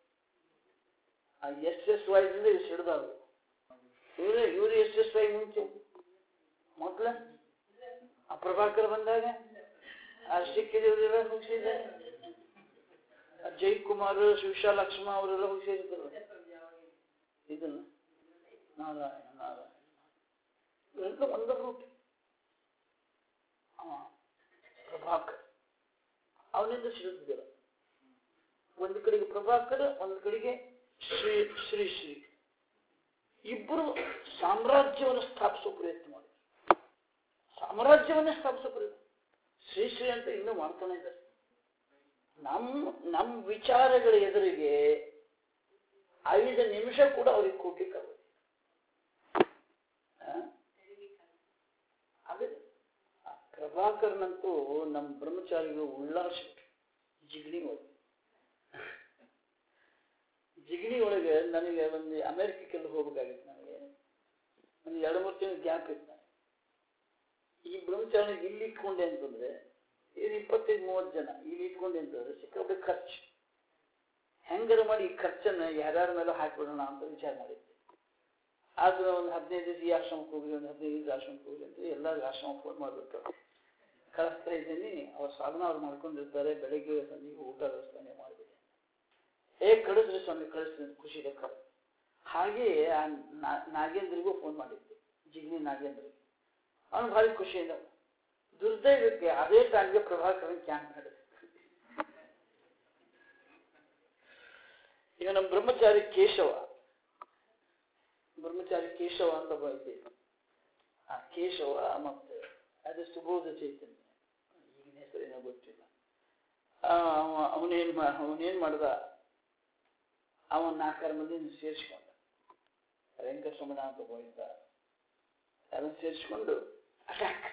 ಆ ಎಸ್ ಎಸ್ ವೈ ಇಂದ ಇವು ಸಿಡ್ದಾವು ಇವ್ರೆ ಇವ್ರು ಎಸ್ ಎಸ್ ವೈ ಮುಂಚೆ ಮೊದ್ಲ ಆ ಪ್ರಭಾಕರ್ ಬಂದಾಗ ಆ ಸಿಕ್ಕಿದವರೆಲ್ಲ ಹೋಗಿಸಿದ್ದಾರೆ ಜಯಕುಮಾರ್ ಶಿವಶಾ ಲಕ್ಷ್ಮ ಅವರೆಲ್ಲ ಹೋಗಿ ಸೇರಿದ್ರು ಇದನ್ನ ನಾರಾಯಣ ನಾರಾಯಣ ಇವೆಲ್ಲ ಒಂದು ರೂಟ್ ಪ್ರಭಾಕರ್ ಅವನಿಂದ ಸಿಡಿದಿದ್ದಾರೆ ಒಂದು ಕಡೆಗೆ ಪ್ರಭಾಕರ್ ಒಂದು ಕಡೆಗೆ ಶ್ರೀ ಶ್ರೀ ಶ್ರೀ ಇಬ್ಬರು ಸಾಮ್ರಾಜ್ಯವನ್ನು ಸ್ಥಾಪಿಸೋ ಪ್ರಯತ್ನ ಮಾಡಿ ಸಾಮ್ರಾಜ್ಯವನ್ನೇ ಸ್ಥಾಪಿಸೋ ಪ್ರಯತ್ನ ಶ್ರೀ ಶ್ರೀ ಅಂತ ಇನ್ನೂ ಮಾಡ್ತಾನೆ ಇದ್ದಾರೆ ನಮ್ಮ ನಮ್ಮ ವಿಚಾರಗಳ ಎದುರಿಗೆ ಐದು ನಿಮಿಷ ಕೂಡ ಅವ್ರಿಗೆ ಕೊಡ್ಲಿಕ್ಕೆ ಆಗೋದಿಲ್ಲ ಆ? ಅದೇ ಆ ಪ್ರಭಾಕರ್ನಂತೂ ನಮ್ಮ ಬ್ರಹ್ಮಚಾರಿಗಳು ಉಲ್ಲಾಸಿಟ್ರು ಜಿಗಣಿ ಒಳಗೆ ಜಿಗಣಿ ಒಳಗೆ ನನಗೆ ಒಂದು ಅಮೆರಿಕಕ್ಕೆಲ್ಲ ಹೋಗ್ಬೇಕಾಗಿತ್ತು ನನಗೆ ಒಂದು ಎರಡು ಮೂರು ತಿಂಗಳು ಗ್ಯಾಪ್ ಇತ್ತು ನನಗೆ ಈ ಬ್ರಹ್ಮಚಾರಿ ಇಲ್ಲಿ ಇಟ್ಕೊಂಡೆ ಅಂತಂದ್ರೆ ಇದು ಇಪ್ಪತ್ತೈದು ಮೂವತ್ತು ಜನ ಇಲ್ಲಿ ಇಟ್ಕೊಂಡೆ ಅಂತಂದ್ರೆ ಸಿಕ್ಕಾಪಟ್ಟೆ ಖರ್ಚು ಹೆಂಗಾರ ಮಾಡಿ ಈ ಖರ್ಚನ್ನ ಯಾರ್ಯಾರ ಮೇಲೆ ಹಾಕ್ಬಿಡೋಣ ಅಂತ ವಿಚಾರ ಮಾಡಿದ್ದೆ ಆದ್ರೆ ಒಂದು ಹದಿನೈದು ದಿವಸ ಈ ಆಶ್ರಮಕ್ಕೆ ಹೋಗ್ರಿ ಒಂದು ಹದಿನೈದು ದಿವಸ ಆಶ್ರಮಕ್ಕೆ ಹೋಗ್ರಿ ಅಂತ ಎಲ್ಲರಿಗೂ ಆಶ್ರಮ ಫೋನ್ ಮಾಡ್ಬಿಟ್ಟು ಕಳಿಸ್ತಾ ಇದ್ದೀನಿ ಅವ್ರ ಸಾಧನ ಅವ್ರು ಮಾಡ್ಕೊಂಡಿರ್ತಾರೆ ಬೆಳಗ್ಗೆ ಸಂಜೆಗೆ ಊಟ ವ್ಯವಸ್ಥೆ ಮಾಡಿಬಿಡಿ ಏ ಕಳಿಸ್ರಿ ಸ್ವಾಮಿ ಕಳಿಸ್ತೀನಿ ಅಂತ ಖುಷಿ ಲೆಕ್ಕ ಹಾಗೆ ಆ ನಾ- ನಾಗೇಂದ್ರಿಗೂ ಫೋನ್ ಮಾಡಿದ್ದೆ ಜಿಗ್ನಿ ನಾಗೇಂದ್ರಿಗೆ ಅವನು ಭಾರಿ ಖುಷಿಯಿಂದ ದುರ್ದೈವಕ್ಕೆ ಅದೇ ಟೈಮ್ಗೆ ಪ್ರಭಾಕರನ್ ಕ್ಯಾಂಪ್ ನಡೆದ ಈಗ ನಮ್ಮ ಬ್ರಹ್ಮಚಾರಿ ಕೇಶವ ಬ್ರಹ್ಮಚಾರಿ ಕೇಶವ ಅಂತ ಒಬ್ಬ ಇದ್ದೆ ಆ ಕೇಶವ ಮತ್ತೆ ಅದು ಸುಬೋಧ ಚೈತನ್ಯ ಈಗಿನ ಹೆಸರೇನೋ ಗೊತ್ತಿಲ್ಲ ಆ, ಅವ- ಅವನೇನ್ ಮಾ ಅವನೇನ್ ಮಾಡ್ದ ಅವನ್ ನಾಲ್ಕಾರು ಮಂದಿ ಸೇರಿಸ್ಕೊಂಡ ವೆಂಕಟರಮಣ ಅಂತ ಒಬ್ಬ ಇದ್ದ ಅದನ್ನ ಸೇರಿಸ್ಕೊಂಡು ಅಟ್ಯಾಕ್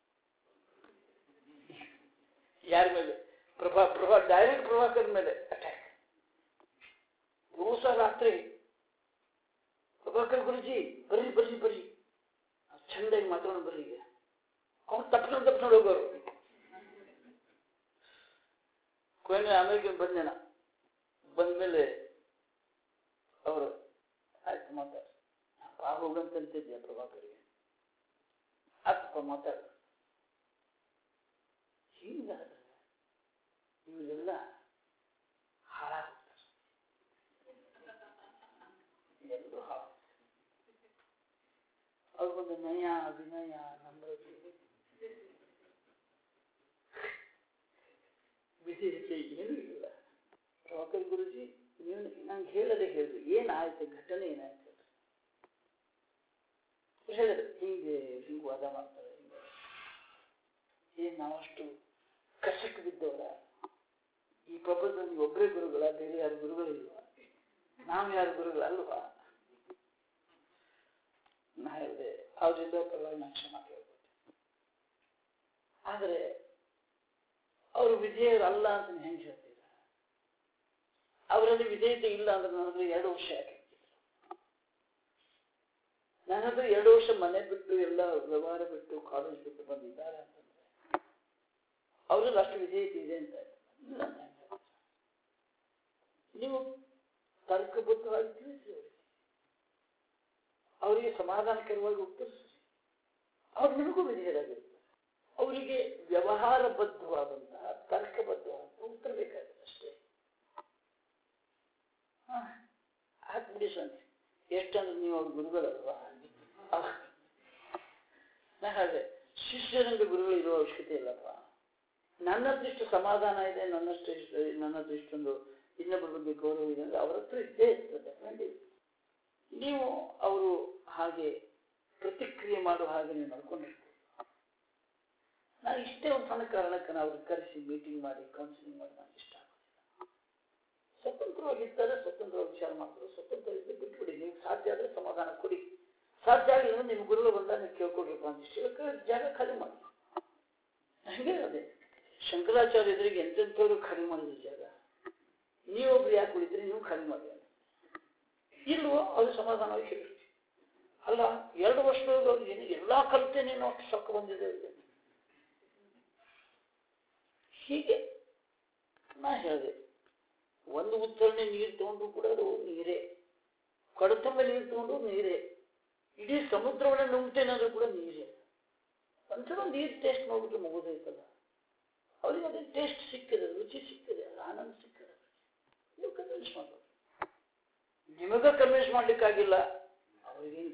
ಯಾರ ಮೇಲೆ ಪ್ರಭಾ ಪ್ರಭಾ ಡೈರೆಕ್ಟ್ ಪ್ರಭಾಕರ್ ಮೇಲೆ ಅಟ್ಯಾಕ್ ದಿವಸ ರಾತ್ರಿ ಪ್ರಭಾಕರ್ ಗುರುಜಿ ಬರ್ರಿ ಬರ್ರಿ ಬರ್ರಿ ಚಂದಾಗಿ ಮಾತಾಡೋಣ ಬರ್ರಿ ಈಗ ಅವ್ರು ತಪ್ಪಿಸ್ಕೊಂಡು ತಪ್ಪಿಸ್ಕೊಂಡು ಹೋಗೋರು ಕೊನೆ ಅಮೆರಿಕನ್ ಬಂದೇನ ಬಂದ್ಮೇಲೆ ಅವರು ಆಯ್ತು ಮಾತಾಡ ಆ ಹೋಗಂತಂತಿದ್ದೆ ಪ್ರಭಾಕರ್ಗೆ ಆಯ್ತಪ್ಪ ಮಾತಾಡ ಹಿಂಗಾದ್ರೆ ಇವರೆಲ್ಲ ಹಾಳಾಗ್ತಾರೆ ಎಲ್ಲರೂ ಹಾಳು ಅವ್ರಿಗೊಂದು ನಯ ಅಭಿನಯ ನಮ್ರತೆ ವಿಧೇಯತೆ ಏನೂ ಇಲ್ಲ ಪ್ರಭಾಕರ್ ಗುರುಜಿ ನೀವು ನಂಗೆ ಹೇಳದೆ ಹೇಳಿದ್ರು ಏನಾಯ್ತು ಘಟನೆ ಏನಾಯ್ತು ಹೇಳಿದ್ರು ಹಿಂಗೆ ಹಿಂಗೆ ವಾದ ಮಾಡ್ತಾರೆ ಹಿಂಗೆ ಏನ್ ನಾವಷ್ಟು ಕಷ್ಟಕ್ಕೆ ಬಿದ್ದವರ ಈ ಪ್ರಪಂಚದಲ್ಲಿ ಒಬ್ಬರೇ ಗುರುಗಳ ಬೇರೆ ಯಾರು ಗುರುಗಳಿಲ್ವಾ ನಾವು ಯಾರು ಗುರುಗಳಲ್ವಾ ನಾ ಹೇಳಿದೆ ಅವರಿಂದ ಪರವಾಗಿ ನಾನು ಕ್ಷಮ ಕೇಳ್ಬೋದು ಆದರೆ ಅವರು ವಿಧೇಯರಲ್ಲ ಅಂತ ನೀವು ಹೆಂಗೆ ಹೇಳ್ತೀರ ಅವರಲ್ಲಿ ವಿಧೇಯತೆ ಇಲ್ಲ ಅಂದ್ರೆ ನನ್ನ ಹತ್ರ ಎರಡು ವರ್ಷ ಯಾಕೆ ನನ್ನ ಹತ್ರ ಎರಡು ವರ್ಷ ಮನೆ ಬಿಟ್ಟು ಎಲ್ಲ ವ್ಯವಹಾರ ಬಿಟ್ಟು ಕಾಲೇಜ್ ಬಿಟ್ಟು ಬಂದಿದ್ದಾರೆ ಅಂತಂದ್ರೆ ಅವರಲ್ಲಿ ಅಷ್ಟು ವಿಧೇಯತೆ ಇದೆ ಅಂತ ಇಲ್ಲ ಅಂತ ಹೆಂಗ್ ಹೇಳ್ತೀರ? ನೀವು ತರ್ಕಬದ್ಧವಾಗಿ ತಿಳಿಸಿ ಅವರಿಗೆ ಅವರಿಗೆ ಸಮಾಧಾನಕರವಾಗಿ ಉತ್ತರಿಸಿ ಅವ್ರು ನಿಮಗೂ ವಿಧೇಯರಾಗಿರ್ತಾರೆ ಅವರಿಗೆ ವ್ಯವಹಾರಬದ್ಧವಾದಂತಹ ತರ್ಕಬದ್ಧವಾದಂತಹ ಉತ್ತರ ಬೇಕಾಗುತ್ತೆ ಅಷ್ಟೇ ಹ. ಗುರುಗಳಲ್ವಾ ಅಹ್. ನಾ ಹೇಳಿದೆ ಶಿಷ್ಯರಂಗೆ ಗುರುಗಳು ಇರೋ ಅವಶ್ಯಕತೆ ಇಲ್ಲಪ್ಪ ನನ್ನದೃಷ್ಟು ಸಮಾಧಾನ ಇದೆ ನನ್ನಷ್ಟು ಇಷ್ಟ ನನ್ನದು ಇಷ್ಟೊಂದು ಇನ್ನೊಬ್ಬರ ಬಗ್ಗೆ ಗೌರವ ಇದೆ ಅಂದ್ರೆ ಅವ್ರ ಹತ್ರ ಇದ್ದೇ ಇರ್ತದೆ ಖಂಡಿತ ನೀವು ಅವರು ಹಾಗೆ ಪ್ರತಿಕ್ರಿಯೆ ಮಾಡುವ ಹಾಗೆ ನೀವು ನಡ್ಕೊಂಡಿರ್ತೀವಿ ನಾನು ಇಷ್ಟೇ ಒಂದು ಸಣ್ಣ ಕಾರಣಕ್ಕೆ ನಾವು ಅವ್ರಿಗೆ ಕರೆಸಿ ಮೀಟಿಂಗ್ ಮಾಡಿ ಕೌನ್ಸಿಲಿಂಗ್ ಮಾಡಿ ನನಗೆ ಇಷ್ಟ ಆಗೋದಿಲ್ಲ ಸ್ವತಂತ್ರವಾಗಿದ್ದಾರೆ ಸ್ವತಂತ್ರವಾಗಿ ವಿಚಾರ ಮಾಡ್ತಾರೆ ಸ್ವತಂತ್ರ ಇದ್ದು ಬಿಟ್ಬಿಡಿ ನೀವು ಸಾಧ್ಯ ಆದರೆ ಸಮಾಧಾನ ಕೊಡಿ ಸಾಧ್ಯ ಆಗಿಲ್ಲ ನಿಮ್ಮ ಗುರುಗಳು ಬಂದಾಗ ನೀವು ಕೇಳ್ಕೊಡ್ಬೇಕು ಅಂತ ಇಷ್ಟ ಜಾಗ ಖಾಲಿ ಮಾಡಿ ಹಂಗೆ ಅದೇ ಶಂಕರಾಚಾರ್ಯ ಎದುರಿಗೆ ಎಂತೆಂಥವ್ರು ಖಾಲಿ ಮಾಡಿದ್ರು ಜಾಗ ನೀವೊಬ್ರು ಯಾಕೆ ಉಳಿದ್ರಿ ನೀವು ಖಾಲಿ ಮಾಡಿ ಇಲ್ವೋ ಅದು ಸಮಾಧಾನವಾಗಿ ಹೇಳಿರ್ತೀವಿ ಅಲ್ಲ ಎರಡು ವರ್ಷದೊಳಗೆ ಅವ್ರಿಗೆ ಏನು ಎಲ್ಲ ಕಲಿತೆ ನೀನು ಅಷ್ಟು ಸೊಕ್ಕ ಬಂದಿದೆ ಅವ್ರಿಗೆ ಹೀಗೆ ನಾ ಹೇಳಿದೆ ಒಂದು ಉತ್ತರಣೆ ನೀರು ತಗೊಂಡ್ರು ಕೂಡ ಅದು ನೀರೇ ಕಡತಂಬ ನೀರು ತಗೊಂಡು ನೀರೇ ಇಡೀ ಸಮುದ್ರವನ್ನ ನುಂಗ್ತೇನಾದ್ರೂ ಕೂಡ ನೀರೇ ಒಂದ್ಸಲ ನೀರು ಟೇಸ್ಟ್ ನೋಡ್ಬಿಟ್ಟು ಮುಗಿದೈತಲ್ಲ ಅವ್ರಿಗೆ ಅದೇ ಟೇಸ್ಟ್ ಸಿಕ್ಕಿದೆ ರುಚಿ ಸಿಕ್ಕಿದೆ ಅದು ಆನಂದ ಸಿಕ್ಕಿದೆ ನೀವು ಕನ್ವಿನ್ಸ್ ಮಾಡ್ಬೋದು ನಿಮಗ ಕನ್ವಿನ್ಸ್ ಮಾಡ್ಲಿಕ್ಕಾಗಿಲ್ಲ ಅವ್ರಿಗೇನು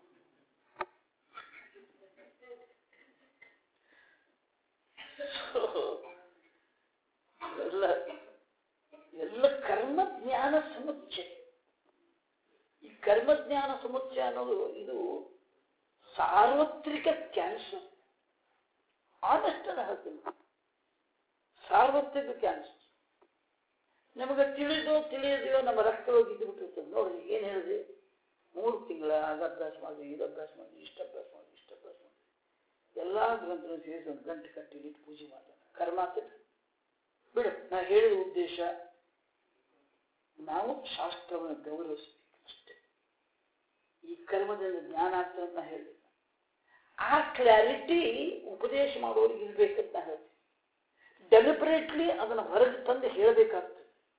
ಎಲ್ಲ ಎಲ್ಲ ಕರ್ಮ ಜ್ಞಾನ ಸಮುಚ್ಚಯ ಈ ಕರ್ಮ ಜ್ಞಾನ ಸಮುಚ್ಚಯ ಅನ್ನೋದು ಇದು ಸಾರ್ವತ್ರಿಕ ಕ್ಯಾನ್ಸರ್ ಆನೆಸ್ಟ್ ಅನ್ನ ಹೇಳ್ತೀನಿ ಸಾರ್ವತ್ರಿಕ ಕ್ಯಾನ್ಸರ್ ನಮಗೆ ತಿಳಿದೋ ತಿಳಿಯದೆಯೋ ನಮ್ಮ ರಕ್ತ ಹೋಗಿ ಇದ್ದು ಬಿಟ್ಟಿರ್ತದೆ ನೋಡ್ರಿ ಏನು ಹೇಳಿದೆ ಮೂರು ತಿಂಗಳ ಅದು ಅಭ್ಯಾಸ ಮಾಡಿ ಇದು ಅಭ್ಯಾಸ ಮಾಡಿ ಇಷ್ಟ ಅಭ್ಯಾಸ ಮಾಡಿ ಇಷ್ಟ ಅಭ್ಯಾಸ ಮಾಡಿ ಎಲ್ಲ ಗ್ರಂಥಗಳು ಸೇರಿಸಿ ಒಂದು ಗಂಟೆ ಕಟ್ಟಿ ಇಟ್ಟು ಪೂಜೆ ಮಾಡ್ತಾರೆ ಕರ್ಮ ಆಗ್ತದೆ ಬಿಡು ನಾ ಹೇಳಿದ ಉದ್ದೇಶ ನಾವು ಶಾಸ್ತ್ರವನ್ನು ಗೌರವಿಸಬೇಕು ಅಷ್ಟೇ ಈ ಕರ್ಮದಿಂದ ಜ್ಞಾನ ಆಗ್ತದೆ ಅಂತ ಹೇಳಿದೆ ಆ ಕ್ಲಾರಿಟಿ ಉಪದೇಶ ಮಾಡೋರಿಗೆ ಇರ್ಬೇಕಂತ ನಾ ಹೇಳ್ತೀನಿ ಡೆಲಿಬ್ರೇಟ್ಲಿ ಅದನ್ನು ಹೊರಗೆ ತಂದು ಹೇಳಬೇಕಾಗ್ತದೆ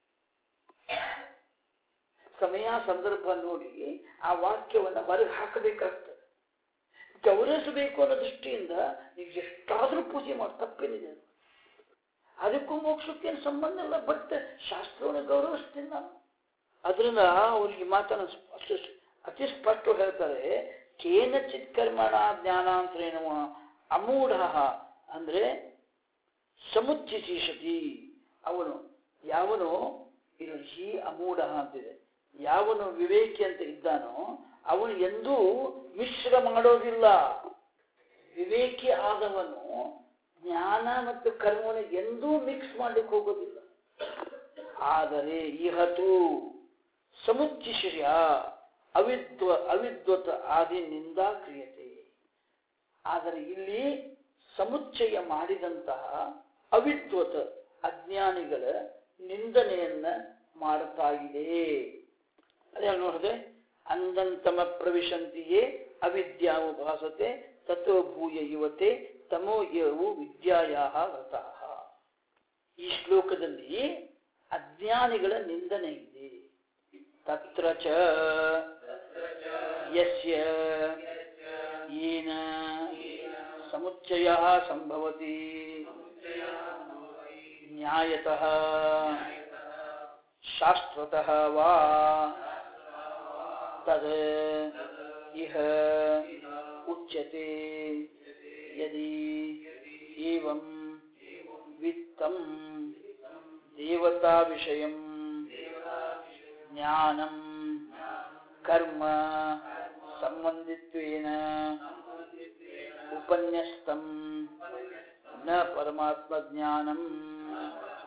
ಸಮಯ ಸಂದರ್ಭ ನೋಡಿ ಆ ವಾಕ್ಯವನ್ನು ಹೊರಗೆ ಹಾಕಬೇಕಾಗ್ತದೆ ಗೌರವಿಸಬೇಕು ಅನ್ನೋ ದೃಷ್ಟಿಯಿಂದ ನೀವು ಎಷ್ಟಾದರೂ ಪೂಜೆ ಮಾಡಿ ತಪ್ಪೇನಿದೆ ಅದು? ಅದಕ್ಕೂ ಮೋಕ್ಷಕ್ಕೇನು ಸಂಬಂಧ ಇಲ್ಲ ಬಟ್ ಶಾಸ್ತ್ರವನ್ನು ಗೌರವಿಸ್ತೀನಿ ನಾನು ಅದರಿಂದ ಅವ್ರಿಗೆ ಮಾತನ್ನು ಅಷ್ಟು ಅತಿ ಸ್ಪಷ್ಟ ಹೇಳ್ತಾರೆ ಕೇನಚಿತ್ ಕರ್ಮಣ ಜ್ಞಾನಾಂತರೇಣ ಅಮೂಢ ಅಂದ್ರೆ ಸಮುಚ್ಚಿಸತಿ ಅವನು ಯಾವನು ಇದು ಹಿ ಅಮೂಢ ಅಂತಿದೆ ಯಾವನು ವಿವೇಕಿ ಅಂತ ಇದ್ದಾನೋ ಅವನು ಎಂದೂ ಮಿಶ್ರ ಮಾಡೋದಿಲ್ಲ ವಿವೇಕಿ ಆದವನು ಜ್ಞಾನ ಮತ್ತು ಕರ್ಮವನ್ನು ಎಂದೂ ಮಿಕ್ಸ್ ಮಾಡ್ಲಿಕ್ಕೆ ಹೋಗೋದಿಲ್ಲ ಆದರೆ ಇಹತು ಸಮುಚ್ಚಿಶ್ಯ ಅವಿದ್ವ ಅವಿದ್ವತ ಆದಿ ನಿಂದಾ ಕ್ರಿಯತೆ ಆದರೆ ಇಲ್ಲಿ ಸಮುಚ್ಚಯ ಮಾಡಿದಂತಹ ಅವಿದ್ವತ ಅಜ್ಞಾನಿಗಳ ನಿಂದನೆಯನ್ನ ಮಾಡ್ತಾ ಇದೆ ಅದೇ ನೋಡಿದೆ ಅಂದಂತಮ ಪ್ರವಿಶಂತಿಯೇ ಅವಿದ್ಯಾವುಭಾಸತೆ ತಥೋ ಭೂಯ ಯುವತೆ ತಮೋ ಯವು ವಿದ್ಯಾಯಾ ವ್ರತಃ ಈ ಶ್ಲೋಕದಲ್ಲಿ ಅಜ್ಞಾನಿಗಳ ನಿಂದನೆ ಇದೆ ತತ್ರ ಚ ಯಸ್ಯ येन समुच्चयः सम्भवति न्यायतः शास्त्रतः वा तद् इह उच्यते यदि एवं वित्तं देवताविषयं ज्ञानं कर्म सम्बन्धित्वेन उपन्यस्तं न परमात्मज्ञानं